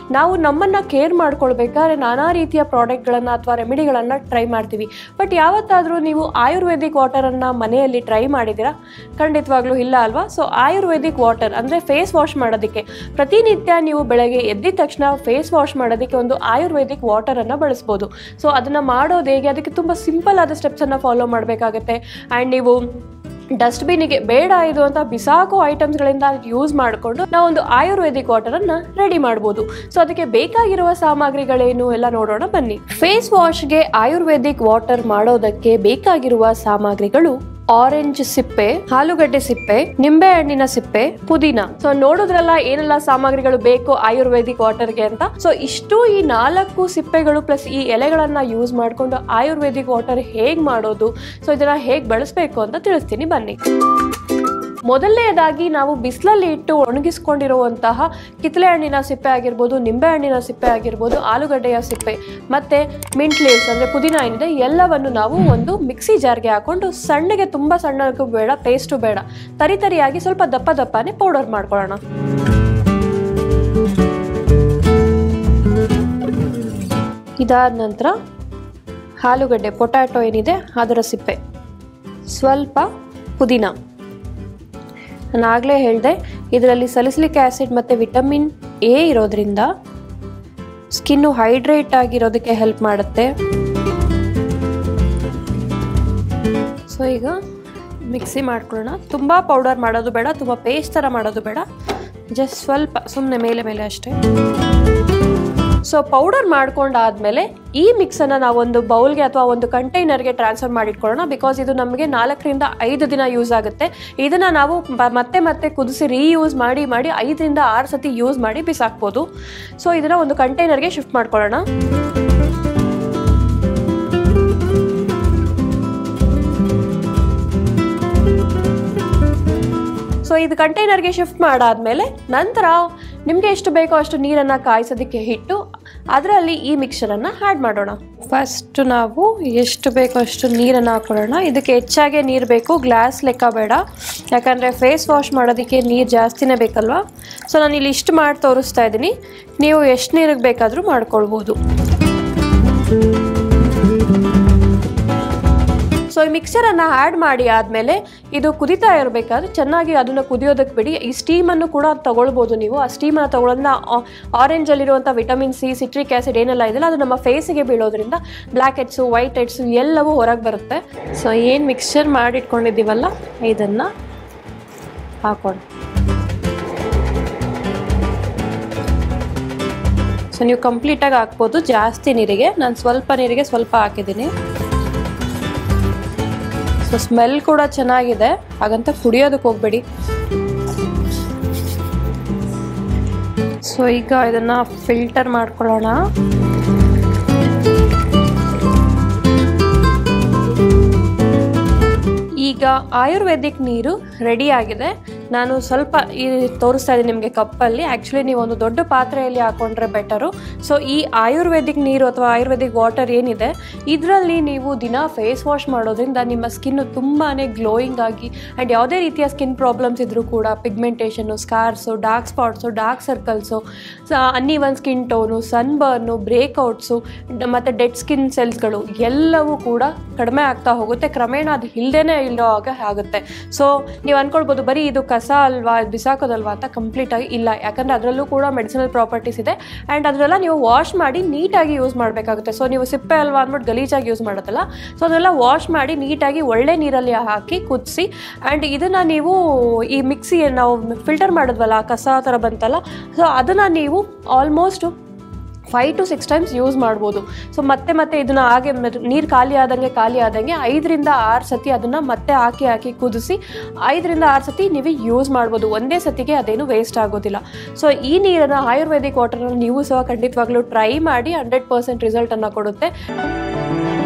ನಾವು ನಮ್ಮನ್ನು ಕೇರ್ ಮಾಡ್ಕೊಳ್ಬೇಕಾದ್ರೆ ನಾನಾ ರೀತಿಯ ಪ್ರಾಡಕ್ಟ್ಗಳನ್ನು ಅಥವಾ ರೆಮಿಡಿಗಳನ್ನು ಟ್ರೈ ಮಾಡ್ತೀವಿ ಬಟ್ ಯಾವತ್ತಾದರೂ ನೀವು ಆಯುರ್ವೇದಿಕ್ ವಾಟರನ್ನು ಮನೆಯಲ್ಲಿ ಟ್ರೈ ಮಾಡಿದ್ದೀರಾ ಖಂಡಿತವಾಗ್ಲೂ ಇಲ್ಲ ಅಲ್ವಾ ಸೊ ಆಯುರ್ವೇದಿಕ್ ವಾಟರ್ ಅಂದರೆ ಫೇಸ್ ವಾಶ್ ಮಾಡೋದಕ್ಕೆ ಪ್ರತಿನಿತ್ಯ ನೀವು ಬೆಳಗ್ಗೆ ಎದ್ದಿದ ತಕ್ಷಣ ಫೇಸ್ ವಾಶ್ ಮಾಡೋದಕ್ಕೆ ಒಂದು ಆಯುರ್ವೇದಿಕ್ ವಾಟರನ್ನು ಬಳಸ್ಬೋದು ಸೊ ಅದನ್ನು ಮಾಡೋದು ಹೇಗೆ ಅದಕ್ಕೆ ತುಂಬ ಸಿಂಪಲ್ ಆದ ಸ್ಟೆಪ್ಸನ್ನು ಫಾಲೋ ಮಾಡಬೇಕಾಗತ್ತೆ ಆ್ಯಂಡ್ ನೀವು ಡಸ್ಟ್ಬಿನ್ನಿಗೆ ಬೇಡ ಇದು ಅಂತ ಬಿಸಾಕೋ ಐಟಮ್ಸ್ಗಳಿಂದ ಯೂಸ್ ಮಾಡಿಕೊಂಡು ನಾವೊಂದು ಆಯುರ್ವೇದಿಕ್ ವಾಟರನ್ನು ರೆಡಿ ಮಾಡ್ಬೋದು ಸೊ ಅದಕ್ಕೆ ಬೇಕಾಗಿರುವ ಸಾಮಗ್ರಿಗಳೇನು ಎಲ್ಲ ನೋಡೋಣ ಬನ್ನಿ ಫೇಸ್ ವಾಶ್ಗೆ ಆಯುರ್ವೇದಿಕ್ ವಾಟರ್ ಮಾಡೋದಕ್ಕೆ ಬೇಕಾಗಿರುವ ಸಾಮಗ್ರಿಗಳು ಆರೆಂಜ್ ಸಿಪ್ಪೆ ಆಲೂಗಡ್ಡೆ ಸಿಪ್ಪೆ ನಿಂಬೆ ಹಣ್ಣಿನ ಸಿಪ್ಪೆ ಪುದೀನ ಸೊ ನೋಡಿದ್ರಲ್ಲ ಏನೆಲ್ಲ ಸಾಮಗ್ರಿಗಳು ಬೇಕು ಆಯುರ್ವೇದಿಕ್ ವಾಟರ್ಗೆ ಅಂತ ಸೊ ಇಷ್ಟು ಈ ನಾಲ್ಕು ಸಿಪ್ಪೆಗಳು ಪ್ಲಸ್ ಈ ಎಲೆಗಳನ್ನ ಯೂಸ್ ಮಾಡಿಕೊಂಡು ಆಯುರ್ವೇದಿಕ್ ವಾಟರ್ ಹೇಗ್ ಮಾಡೋದು ಸೊ ಇದನ್ನ ಹೇಗ್ ಬಳಸಬೇಕು ಅಂತ ತಿಳಿಸ್ತೀನಿ ಬನ್ನಿ ಮೊದಲನೇದಾಗಿ ನಾವು ಬಿಸಿಲಲ್ಲಿ ಇಟ್ಟು ಒಣಗಿಸ್ಕೊಂಡಿರುವಂತಹ ಕಿತ್ತಳೆ ಹಣ್ಣಿನ ಸಿಪ್ಪೆ ಆಗಿರ್ಬೋದು ನಿಂಬೆ ಹಣ್ಣಿನ ಸಿಪ್ಪೆ ಆಗಿರ್ಬೋದು ಆಲೂಗಡ್ಡೆಯ ಸಿಪ್ಪೆ ಮತ್ತೆ ಮಿಂಟ್ ಲೀವ್ಸ್ ಅಂದರೆ ಪುದೀನ ಏನಿದೆ ಎಲ್ಲವನ್ನು ನಾವು ಒಂದು ಮಿಕ್ಸಿ ಜಾರ್ಗೆ ಹಾಕೊಂಡು ಸಣ್ಣಗೆ ತುಂಬ ಸಣ್ಣಗೂ ಬೇಡ ಪೇಸ್ಟು ಬೇಡ ತರಿ ತರಿಯಾಗಿ ಸ್ವಲ್ಪ ದಪ್ಪ ದಪ್ಪನೇ ಪೌಡರ್ ಮಾಡ್ಕೊಳ್ಳೋಣ ಇದಾದ ನಂತರ ಆಲೂಗಡ್ಡೆ ಪೊಟ್ಯಾಟೊ ಏನಿದೆ ಅದರ ಸಿಪ್ಪೆ ಸ್ವಲ್ಪ ಪುದೀನ ನಾನು ಆಗಲೇ ಹೇಳಿದೆ ಇದರಲ್ಲಿ ಸಲಿಸ್ಲಿಕ್ ಆ್ಯಸಿಡ್ ಮತ್ತು ವಿಟಮಿನ್ ಎ ಇರೋದ್ರಿಂದ ಸ್ಕಿನ್ನು ಹೈಡ್ರೇಟ್ ಆಗಿರೋದಕ್ಕೆ ಹೆಲ್ಪ್ ಮಾಡುತ್ತೆ ಸೊ ಈಗ ಮಿಕ್ಸಿ ಮಾಡ್ಕೊಳ್ಳೋಣ ತುಂಬ ಪೌಡರ್ ಮಾಡೋದು ಬೇಡ ತುಂಬ ಪೇಸ್ಟ್ ಥರ ಮಾಡೋದು ಬೇಡ ಜಸ್ಟ್ ಸ್ವಲ್ಪ ಸುಮ್ಮನೆ ಮೇಲೆ ಮೇಲೆ ಅಷ್ಟೇ ಸೊ ಪೌಡರ್ ಮಾಡ್ಕೊಂಡಾದ್ಮೇಲೆ ಈ ಮಿಕ್ಸನ್ನು ನಾವೊಂದು ಬೌಲ್ಗೆ ಅಥವಾ ಒಂದು ಕಂಟೈನರ್ಗೆ ಟ್ರಾನ್ಸ್ಫರ್ ಮಾಡಿಟ್ಕೊಳ್ಳೋಣ ಬಿಕಾಸ್ ಇದು ನಮಗೆ ನಾಲ್ಕರಿಂದ ಐದು ದಿನ ಯೂಸ್ ಆಗುತ್ತೆ ಇದನ್ನು ನಾವು ಬ- ಮತ್ತೆ ಮತ್ತೆ ಕುದಿಸಿ ರೀಯೂಸ್ ಮಾಡಿ ಮಾಡಿ ಐದರಿಂದ ಆರು ಸತಿ ಯೂಸ್ ಮಾಡಿ ಬಿಸಾಕ್ಬೋದು ಸೊ ಇದನ್ನು ಒಂದು ಕಂಟೈನರ್ಗೆ ಶಿಫ್ಟ್ ಮಾಡ್ಕೊಳ್ಳೋಣ ಸೊ ಇದು ಕಂಟೈನರ್ಗೆ ಶಿಫ್ಟ್ ಮಾಡಾದ್ಮೇಲೆ ನಂತರ ನಿಮಗೆ ಎಷ್ಟು ಬೇಕೋ ಅಷ್ಟು ನೀರನ್ನು ಕಾಯಿಸೋದಕ್ಕೆ ಇಟ್ಟು ಅದರಲ್ಲಿ ಈ ಮಿಕ್ಸರನ್ನು ಆ್ಯಡ್ ಮಾಡೋಣ ಫಸ್ಟ್ ನಾವು ಎಷ್ಟು ಬೇಕೋ ಅಷ್ಟು ನೀರನ್ನು ಹಾಕೊಳ್ಳೋಣ ಇದಕ್ಕೆ ಹೆಚ್ಚಾಗೆ ನೀರು ಬೇಕು ಗ್ಲಾಸ್ ಲೆಕ್ಕ ಬೇಡ ಯಾಕಂದರೆ ಫೇಸ್ ವಾಶ್ ಮಾಡೋದಕ್ಕೆ ನೀರು ಜಾಸ್ತಿನೇ ಬೇಕಲ್ವಾ ಸೊ ನಾನು ಇಲ್ಲಿ ಇಷ್ಟು ಮಾಡಿ ತೋರಿಸ್ತಾ ಇದ್ದೀನಿ ನೀವು ಎಷ್ಟು ನೀರಿಗೆ ಬೇಕಾದರೂ ಮಾಡ್ಕೊಳ್ಬೋದು ಸೊ ಈ ಮಿಕ್ಸರನ್ನು ಆ್ಯಡ್ ಮಾಡಿ ಆದಮೇಲೆ ಇದು ಕುದಿತಾ ಇರಬೇಕಾದ್ರೆ ಚೆನ್ನಾಗಿ ಅದನ್ನು ಕುದಿಯೋದಕ್ಕೆ ಬಿಡಿ ಈ ಸ್ಟೀಮನ್ನು ಕೂಡ ತಗೊಳ್ಬೋದು ನೀವು ಆ ಸ್ಟೀಮನ್ನು ತಗೊಳ್ಳೋದನ್ನ ಆರೆಂಜಲ್ಲಿರುವಂಥ ವಿಟಮಿನ್ ಸಿ ಸಿಟ್ರಿಕ್ ಆ್ಯಸಿಡ್ ಏನೆಲ್ಲ ಇದೆಯಲ್ಲ ಅದು ನಮ್ಮ ಫೇಸಿಗೆ ಬೀಳೋದ್ರಿಂದ ಬ್ಲ್ಯಾಕ್ ಹೆಡ್ಸು ವೈಟ್ ಹೆಡ್ಸು ಎಲ್ಲವೂ ಹೊರಗೆ ಬರುತ್ತೆ ಸೊ ಏನು ಮಿಕ್ಸ್ಚರ್ ಮಾಡಿಟ್ಕೊಂಡಿದ್ದೀವಲ್ಲ ಇದನ್ನು ಹಾಕೋಣ ಸೊ ನೀವು ಕಂಪ್ಲೀಟಾಗಿ ಹಾಕ್ಬೋದು ಜಾಸ್ತಿ ನೀರಿಗೆ ನಾನು ಸ್ವಲ್ಪ ನೀರಿಗೆ ಸ್ವಲ್ಪ ಹಾಕಿದ್ದೀನಿ ಸೊ ಸ್ಮೆಲ್ ಕೂಡ ಚೆನ್ನಾಗಿದೆ ಹಾಗಂತ ಕುಡಿಯೋದಕ್ಕೆ ಹೋಗ್ಬೇಡಿ ಸೊ ಈಗ ಇದನ್ನ ಫಿಲ್ಟರ್ ಮಾಡ್ಕೊಳ್ಳೋಣ ಈಗ ಆಯುರ್ವೇದಿಕ್ ನೀರು ರೆಡಿ ಆಗಿದೆ ನಾನು ಸ್ವಲ್ಪ ಈ ತೋರಿಸ್ತಾ ಇದ್ದೀನಿ ನಿಮಗೆ ಕಪ್ಪಲ್ಲಿ ಆ್ಯಕ್ಚುಲಿ ನೀವು ಒಂದು ದೊಡ್ಡ ಪಾತ್ರೆಯಲ್ಲಿ ಹಾಕೊಂಡ್ರೆ ಬೆಟರು ಸೊ ಈ ಆಯುರ್ವೇದಿಕ್ ನೀರು ಅಥವಾ ಆಯುರ್ವೇದಿಕ್ ವಾಟರ್ ಏನಿದೆ ಇದರಲ್ಲಿ ನೀವು ದಿನ ಫೇಸ್ ವಾಶ್ ಮಾಡೋದ್ರಿಂದ ನಿಮ್ಮ ಸ್ಕಿನ್ನು ತುಂಬಾ ಗ್ಲೋಯಿಂಗ್ ಆಗಿ ಆ್ಯಂಡ್ ಯಾವುದೇ ರೀತಿಯ ಸ್ಕಿನ್ ಪ್ರಾಬ್ಲಮ್ಸ್ ಇದ್ದರೂ ಕೂಡ pigmentation scars dark spots dark circles uneven skin tone sunburn breakouts ಮತ್ತು ಡೆಡ್ ಸ್ಕಿನ್ ಸೆಲ್ಸ್ಗಳು ಎಲ್ಲವೂ ಕೂಡ ಕಡಿಮೆ ಆಗ್ತಾ ಹೋಗುತ್ತೆ ಕ್ರಮೇಣ ಅದು ಇಲ್ಲದೇ ಇಲ್ಲೋ ಆಗ ಆಗುತ್ತೆ ಸೊ ನೀವು ಅನ್ಕೊಳ್ಬೋದು ಬರೀ ಇದು ಕಸ ಅಲ್ವಾ ಇದು ಬಿಸಾಕೋದಲ್ವಾ ಅಂತ ಕಂಪ್ಲೀಟಾಗಿ ಇಲ್ಲ ಯಾಕಂದರೆ ಅದರಲ್ಲೂ ಕೂಡ ಮೆಡಿಸಿನಲ್ ಪ್ರಾಪರ್ಟೀಸ್ ಇದೆ ಆ್ಯಂಡ್ ಅದನ್ನೆಲ್ಲ ನೀವು ವಾಶ್ ಮಾಡಿ ನೀಟಾಗಿ ಯೂಸ್ ಮಾಡಬೇಕಾಗುತ್ತೆ ಸೊ ನೀವು ಸಿಪ್ಪೆ ಅಲ್ವಾ ಅಂದ್ಬಿಟ್ಟು ಗಲೀಜಾಗಿ ಯೂಸ್ ಮಾಡೋದಲ್ಲ ಸೊ ಅದನ್ನೆಲ್ಲ ವಾಶ್ ಮಾಡಿ ನೀಟಾಗಿ ಒಳ್ಳೆ ನೀರಲ್ಲಿ ಹಾಕಿ ಕುದಿಸಿ ಆ್ಯಂಡ್ ಇದನ್ನು ನೀವು ಈ ಮಿಕ್ಸಿ ನಾವು ಫಿಲ್ಟರ್ ಮಾಡಿದ್ವಲ್ಲ ಕಸ ಥರ ಬಂತಲ್ಲ ಸೊ ಅದನ್ನು ನೀವು almost five to six times use ಮಾಡ್ಬೋದು ಸೊ ಮತ್ತೆ ಮತ್ತೆ ಇದನ್ನು ಹಾಗೆ ನೀರು ಖಾಲಿ ಆದಂಗೆ ಖಾಲಿ ಆದಂಗೆ ಐದರಿಂದ ಆರು ಸತಿ ಅದನ್ನು ಮತ್ತೆ ಹಾಕಿ ಹಾಕಿ ಕುದಿಸಿ ಐದರಿಂದ ಆರು ಸತಿ ನೀವು ಯೂಸ್ ಮಾಡ್ಬೋದು ಒಂದೇ ಸತಿಗೆ ಅದೇನು ವೇಸ್ಟ್ ಆಗೋದಿಲ್ಲ ಸೊ ಈ ನೀರನ್ನು ಆಯುರ್ವೇದಿಕ್ ವಾಟರನ್ನು ನೀವು ಸಹ ಖಂಡಿತವಾಗ್ಲೂ ಟ್ರೈ ಮಾಡಿ ಹಂಡ್ರೆಡ್ ಪರ್ಸೆಂಟ್ ರಿಸಲ್ಟನ್ನು ಕೊಡುತ್ತೆ